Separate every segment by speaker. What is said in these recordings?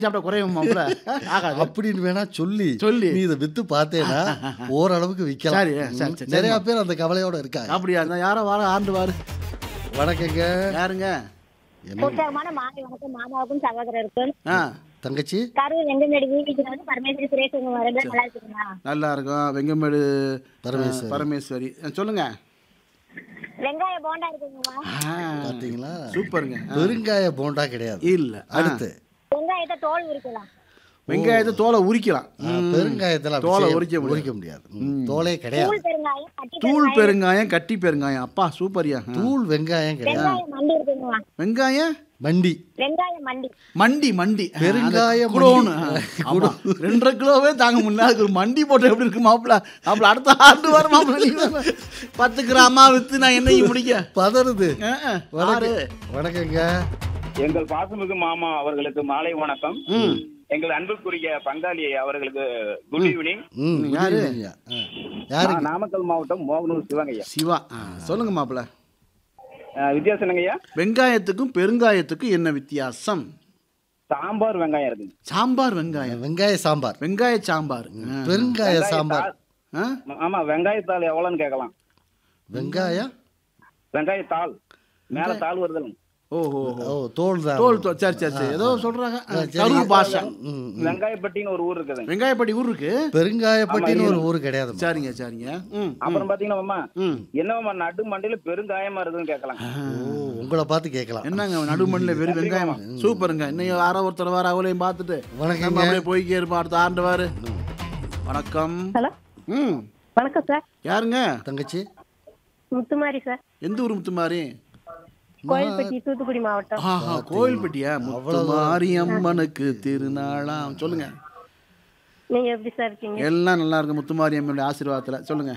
Speaker 1: சாப்பிட்டா குறையும் மாப்பிள ஆகாது
Speaker 2: அப்படின்னு வேணா சொல்லி
Speaker 1: சொல்லி.
Speaker 2: நீ இதை வித்து பார்த்தேன்னா ஓரளவுக்கு விற்கலாம்
Speaker 1: சரி, சரி, சரி,
Speaker 2: நிறைய பேர் அந்த கவலையோட இருக்காங்க
Speaker 1: அப்படியா இருந்தா யாரோ வார ஆண்டு வாரு
Speaker 2: வணக்கங்க
Speaker 1: யாருங்க
Speaker 2: என்ன
Speaker 3: உற்சாகமான மாலை வணக்கம் மாமாவுக்கும் சகோதரருக்கும்
Speaker 1: ஆ
Speaker 2: தங்கச்சி
Speaker 3: கரூர் வெங்கமேடு வீட்டுக்கு வந்து பரமேஸ்வரி சுரேஷ் உங்க வரது நல்லா இருக்குங்களா
Speaker 1: நல்லா இருக்கும் வெங்கமேடு
Speaker 2: பரமேஸ்வரி.
Speaker 1: ஆ, பரமேஸ்வரி ஆ, சொல்லுங்க
Speaker 3: வெங்காய போண்டா இருக்குங்களா
Speaker 1: ஆ,
Speaker 2: பாத்தீங்களா
Speaker 1: சூப்பருங்க ஆ.
Speaker 2: பெருங்காய போண்டா கிடையாது
Speaker 1: இல்ல ஆ.
Speaker 2: அடுத்து
Speaker 3: வெங்காயத்தை தோல் உரிக்கலாம்
Speaker 1: வெங்காயத்தை தோலை உரிக்கலாம்
Speaker 2: ஆ, பெருங்காயத்துல அப்படி
Speaker 1: தோலை
Speaker 2: செய்ய-
Speaker 1: உரிக்க முடியாது.
Speaker 2: உரிக்க முடியாது ம், தோலே கிடையாது
Speaker 3: தூள் பெருங்காயம் கட்டி
Speaker 1: தூள்
Speaker 3: பெருங்காயம்
Speaker 1: பெருங்காயம் கட்டி பெருங்காயம் அப்பா சூப்பர்யா ஆ.
Speaker 2: தூள் வெங்காயம் கிடையாது
Speaker 3: வெங்காயம் மண்டி இருக்குங்களா
Speaker 1: வெங்காயம்
Speaker 2: மண்டி
Speaker 3: வெங்காயம் மண்டி
Speaker 1: மண்டி மண்டி ஆ,
Speaker 2: பெருங்காய
Speaker 1: அது குடோன்னு. ஆ, ஆமா. ரெண்டரை கிலோவே தாங்க முடியல அதுக்கு ஒரு மண்டி போட்டு எப்படி இருக்கு மாப்பிள மாப்பிள அடுத்த ஆண்டு வர மாப்பிள நீங்க வேற. பத்து கிராமா வித்து நான் என்னைக்கு முடிக்க
Speaker 2: பதறுது
Speaker 1: ஆ, ஆ, ஆறு.
Speaker 2: வணக்கம் வணக்கங்க
Speaker 4: எங்கள் பாசமிகு மாமா அவர்களுக்கு மாலை வணக்கம் எங்கள் அன்புக்குரிய பங்காளி அவர்களுக்கு குட் ஈவினிங்
Speaker 2: ம்
Speaker 1: யாரு?
Speaker 2: யாரு யாரு
Speaker 4: நான் நாமக்கல் மாவட்டம் மோகனூர் சிவங்கய்யா
Speaker 1: சிவா ஆ, சொல்லுங்க மாப்பிள
Speaker 4: அஹ், வித்தியாசம் என்னங்கய்யா
Speaker 1: வெங்காயத்துக்கும் பெருங்காயத்துக்கும் என்ன வித்தியாசம்
Speaker 4: சாம்பார் வெங்காயம் இருக்குங்க
Speaker 1: சாம்பார் வெங்காயம்
Speaker 2: வெங்காய சாம்பார்
Speaker 1: வெங்காய சாம்பார் ஆ.
Speaker 2: பெருங்காய
Speaker 4: வெங்காய
Speaker 2: சாம்பார்
Speaker 4: தாள்.
Speaker 1: ஆ?
Speaker 4: ஆமா வெங்காயத்தாள் எவ்வளோன்னு கேட்கலாம்
Speaker 2: வெங்காயம்
Speaker 4: வெங்காயத்தாள் மேல தாள் வருதுங்க
Speaker 1: ஓஹோ
Speaker 2: ஓ தோல் தான்
Speaker 1: தோல் தோல் சரி சரி சரி ஏதோ சொல்றாங்க ஆ,
Speaker 2: சரி.
Speaker 1: கரூர் பாஷா
Speaker 2: ம்,
Speaker 4: வெங்காயப்பட்டின்னு ஒரு ஊர் இருக்குதுங்க
Speaker 1: வெங்காயப்பட்டி ஊர் இருக்கு
Speaker 2: பெருங்காயப்பட்டின்னு ஒரு ஊர் கிடையாது
Speaker 1: சரிங்க சரிங்க ம்
Speaker 4: அப்புறம் பாத்தீங்கன்னா மாமா
Speaker 1: ம்
Speaker 4: என்னமாம்மா நடு மண்டையில பெருங்காயமா இருக்குதுன்னு கேட்கலாம்
Speaker 2: ஓ உங்களை பார்த்து கேட்கலாம்
Speaker 1: என்னங்க நடுமண்ணில் வெறும் வெங்காயம் சூப்பருங்க இன்னும் யாரோ ஒருத்தர் வார அவளையும் பார்த்துட்டு
Speaker 2: வணக்கங்க.
Speaker 1: நம்ம அப்படியே போய்க்கே இருப்போம் அடுத்த ஆண்டு வாரு வணக்கம்
Speaker 3: ஹலோ
Speaker 1: ம்
Speaker 3: வணக்கம் சார்
Speaker 1: யாருங்க
Speaker 2: தங்கச்சி
Speaker 3: முத்துமாரி சார்
Speaker 1: எந்த ஊர் முத்துமாரி
Speaker 3: கோயில்பட்டி தூத்துக்குடி மாவட்டம்
Speaker 1: ஆஹா கோயில்பட்டியா முத்துமாரி அம்மனுக்கு திருநாளாம் சொல்லுங்க
Speaker 3: நீங்க எப்படி சார் இருக்கீங்க
Speaker 1: எல்லாம் நல்லா இருக்கு முத்துமாரி அம்மனுடைய ஆசீர்வாதத்துல சொல்லுங்க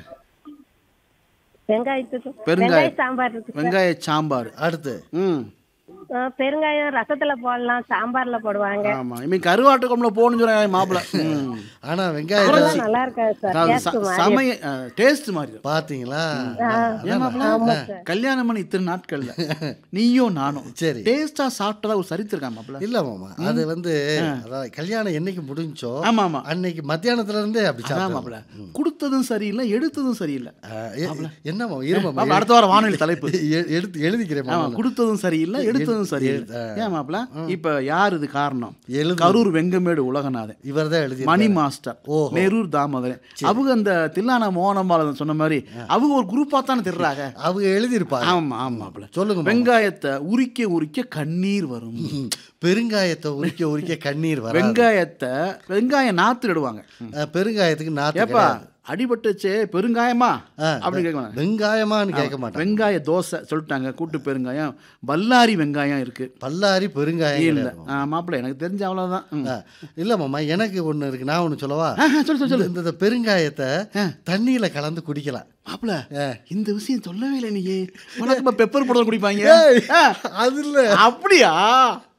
Speaker 3: வெங்காயத்துக்கு
Speaker 1: பெருங்காயம்.
Speaker 3: வெங்காய சாம்பார் இருக்கு சார்
Speaker 1: வெங்காய சாம்பார்
Speaker 2: அடுத்து
Speaker 1: ம்
Speaker 3: ஆ, பெருங்காயம் ரசத்துல போடலாம் சாம்பார்ல போடுவாங்க
Speaker 1: ஆமா இனிமே கருவாட்டு குழம்புல போகணும்னு சொல்றாங்க மாப்பிள்ள ம்.
Speaker 2: ஆனா வெங்காயம்
Speaker 3: அதெல்லாம் நல்லா இருக்காது சார்
Speaker 1: அதாவது
Speaker 3: டேஸ்ட்
Speaker 1: ச-
Speaker 3: மாதிரி
Speaker 1: சமய டேஸ்ட் மாதிரி இருக்கும்.
Speaker 2: பாத்தீங்களா
Speaker 1: ஏன் மாப்பிள்ள?
Speaker 3: ஆமா சார்
Speaker 1: கல்யாணம் பண்ணி இத்தனை நாட்கள்ல நீயும் நானும்
Speaker 2: சரி.
Speaker 1: டேஸ்டா சாப்பிட்டதா ஒரு சரித்திருக்கான் மாப்பிள்ள
Speaker 2: இல்ல மாமா அது வந்து அதாவது கல்யாணம் என்னைக்கு முடிஞ்சோ
Speaker 1: ஆமா ஆமா
Speaker 2: அன்னைக்கு மத்தியானத்துல இருந்தே அப்படி
Speaker 1: அதான்
Speaker 2: சாப்பிடலாம்
Speaker 1: மாப்பிள்ள கொடுத்ததும் சரியில்லை எடுத்ததும் சரியில்லை
Speaker 2: என்ன மாமா இரு மாமா
Speaker 1: மாப்பிள்ள, அடுத்த வாரம் வானொலி தலைப்பு
Speaker 2: எ- எடுத்து எழுதிக்கிறேன்
Speaker 1: ஆமா
Speaker 2: மாமா
Speaker 1: கொடுத்ததும் சரியில்லை எடுத்ததும் சரியில்லை
Speaker 2: எழு-
Speaker 1: ஏன் மாப்பிள்ள இப்ப யார் இது காரணம்
Speaker 2: எழுது
Speaker 1: கரூர் வெங்கமேடு உலகநாதன்
Speaker 2: இவர் தான் எழுதி
Speaker 1: மணி மாஸ்டர்
Speaker 2: ஓஹோ.
Speaker 1: நெரூர் தாமோதரன் அவங்க அந்த தில்லானா மோகனம்பாளன் சொன்ன மாதிரி அவங்க ஒரு குரூப்பா தானே திடுறாங்க
Speaker 2: அவங்க எழுதியிருப்பாங்க
Speaker 1: ஆமா ஆமா மாப்பிள்ள.
Speaker 2: சொல்லுங்க மாமா.
Speaker 1: வெங்காயத்தை உரிக்க உரிக்க கண்ணீர் வரும்
Speaker 2: ம். பெருங்காயத்தை உரிக்க உரிக்க கண்ணீர் வர
Speaker 1: வெங்காயத்தை வெங்காயம் நாத்துடுவாங்க
Speaker 2: பெருங்காயத்துக்கு நாத்து
Speaker 1: ஏப்பா
Speaker 2: கிடையாது.
Speaker 1: அடிபட்டுச்சே பெருங்காயமா
Speaker 2: ஆ,
Speaker 1: அப்படின்னு கேட்க மாட்டாங்க.
Speaker 2: வெங்காயமான்னு கேட்க மாட்டாங்க
Speaker 1: வெங்காய தோசை சொல்லிட்டாங்க கூட்டு பெருங்காயம் பல்லாரி வெங்காயம் இருக்கு
Speaker 2: பல்லாரி பெருங்காயம்
Speaker 1: இல்ல
Speaker 2: கிடையாது.
Speaker 1: ஆ, மாப்பிள்ளை எனக்கு தெரிஞ்ச அவ்வளவுதான் ம்.
Speaker 2: ஆ, இல்ல மாமா எனக்கு ஒண்ணு இருக்கு நான் ஒண்ணு சொல்லவா
Speaker 1: ஆ, ஆ, சொல்லு சொல்லு சொல்லு
Speaker 2: இந்த- இந்த பெருங்காயத்தை தண்ணியில கலந்து குடிக்கலாம்
Speaker 1: மாப்பிள்ள
Speaker 2: ஆ.
Speaker 1: இந்த விஷயம் சொல்லவே இல்லை நீ உனக்கு பெப்பர் போட குடிப்பாங்க
Speaker 2: ஏய்,
Speaker 1: ஆ,
Speaker 2: அது இல்ல
Speaker 1: அப்படியா